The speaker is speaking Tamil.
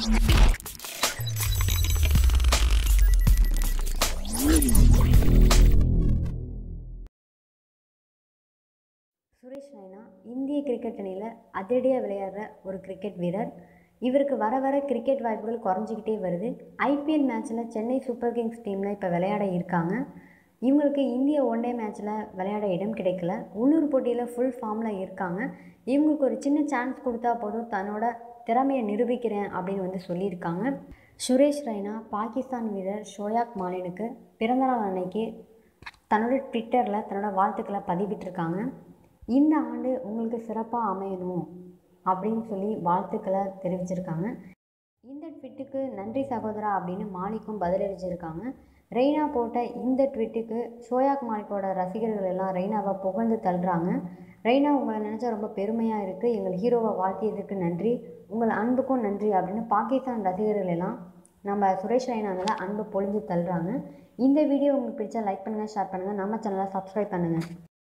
சுரேஷ் ரெய்னா இந்திய கிரிக்கெட் அணியில் அதிரடியாக விளையாடுற ஒரு கிரிக்கெட் வீரர் இவருக்கு வர வர கிரிக்கெட் வாய்ப்புகள் குறைஞ்சிக்கிட்டே வருது ஐபிஎல் மேட்ச்சில் சென்னை சூப்பர் கிங்ஸ் டீமில் இப்போ விளையாட இருக்காங்க இவங்களுக்கு இந்திய ஒன் டே மேட்ச்சில் விளையாட இடம் கிடைக்கல உள்ளூர் போட்டியில் ஃபுல் ஃபார்மில் இருக்காங்க இவங்களுக்கு ஒரு சின்ன சான்ஸ் கொடுத்தா போதும் தன்னோட திறமையை நிரூபிக்கிறேன் அப்படின்னு வந்து சொல்லியிருக்காங்க சுரேஷ் ரெய்னா பாகிஸ்தான் வீரர் ஷோயாக் மாலினுக்கு பிறந்தநாள் அன்னைக்கு தன்னோட ட்விட்டரில் தன்னோட வாழ்த்துக்களை பதிவிட்டிருக்காங்க இந்த ஆண்டு உங்களுக்கு சிறப்பாக அமையணும் அப்படின்னு சொல்லி வாழ்த்துக்களை தெரிவிச்சிருக்காங்க இந்த ட்விட்டுக்கு நன்றி சகோதரா அப்படின்னு மாலிக்கும் பதிலளிச்சிருக்காங்க ரெய்னா போட்ட இந்த ட்விட்டுக்கு ஷோயாக் மாலிக்கோட ரசிகர்கள் எல்லாம் ரெய்னாவை புகழ்ந்து தள்ளுறாங்க ரெய்னா உங்களை நினச்சா ரொம்ப பெருமையாக இருக்குது எங்கள் ஹீரோவை வாழ்த்தியதுக்கு நன்றி உங்கள் அன்புக்கும் நன்றி அப்படின்னு பாகிஸ்தான் ரசிகர்கள் எல்லாம் நம்ம சுரேஷ் ரெய்னா மேலே அன்பு பொழிஞ்சு தள்ளுறாங்க இந்த வீடியோ உங்களுக்கு பிடிச்சா லைக் பண்ணுங்கள் ஷேர் பண்ணுங்கள் நம்ம சேனலை சப்ஸ்கிரைப் பண்ணுங்கள்